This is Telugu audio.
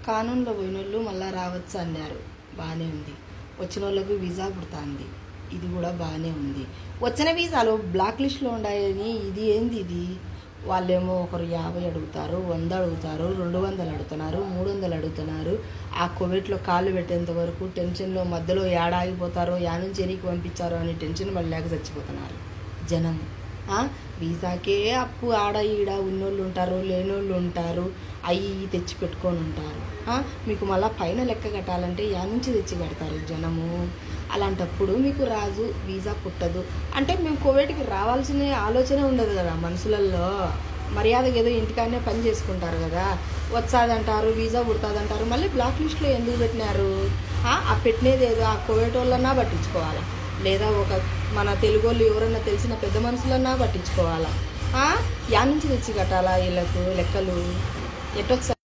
కానూన్లో పోయిన వాళ్ళు మళ్ళీ రావచ్చు అన్నారు బాగానే ఉంది వచ్చిన వాళ్ళకు వీసా పుడుతుంది ఇది కూడా బాగానే ఉంది వచ్చిన వీసాలు బ్లాక్ లిస్ట్లో ఉన్నాయని ఇది ఏంది ఇది వాళ్ళేమో ఒకరు యాభై అడుగుతారు వంద అడుగుతారు రెండు వందలు అడుగుతున్నారు మూడు వందలు అడుగుతున్నారు ఆ కోవిడ్లో కాళ్ళు పెట్టేంత వరకు టెన్షన్లో మధ్యలో ఏడాగిపోతారో యా నుంచి ఎనికి పంపించారో అని టెన్షన్ పడలేక చచ్చిపోతున్నారు జనం ఆ, వీసాకే అప్పు ఆడ ఈడ ఉన్నోళ్ళు ఉంటారు లేనోళ్ళు ఉంటారు అవి ఇవి తెచ్చి పెట్టుకొని ఉంటారు ఆ, మీకు మళ్ళీ పైన లెక్క కట్టాలంటే యా నుంచి తెచ్చి కడతారు జనము అలాంటప్పుడు మీకు రాజు వీసా పుట్టదు అంటే మేము కోవిడ్కి రావాల్సిన ఆలోచన ఉండదు కదా మనుషులలో మర్యాదగా ఏదో ఇంటికాడనే పని చేసుకుంటారు కదా వచ్చాదంటారు వీసా పుడుతుందంటారు మళ్ళీ బ్లాక్ లిస్ట్లో ఎందుకు పెట్టినారు ఆ, ఆ పెట్టినది ఏదో ఆ కోవిడ్ వాళ్ళన్నా పట్టించుకోవాలా లేదా ఒక మన తెలుగు వాళ్ళు ఎవరన్నా తెలిసిన పెద్ద మనుషులన్నా పట్టించుకోవాలా ఆ? యా నుంచి తెచ్చి కట్టాలా వీళ్ళకు లెక్కలు ఎట్టొచ్చా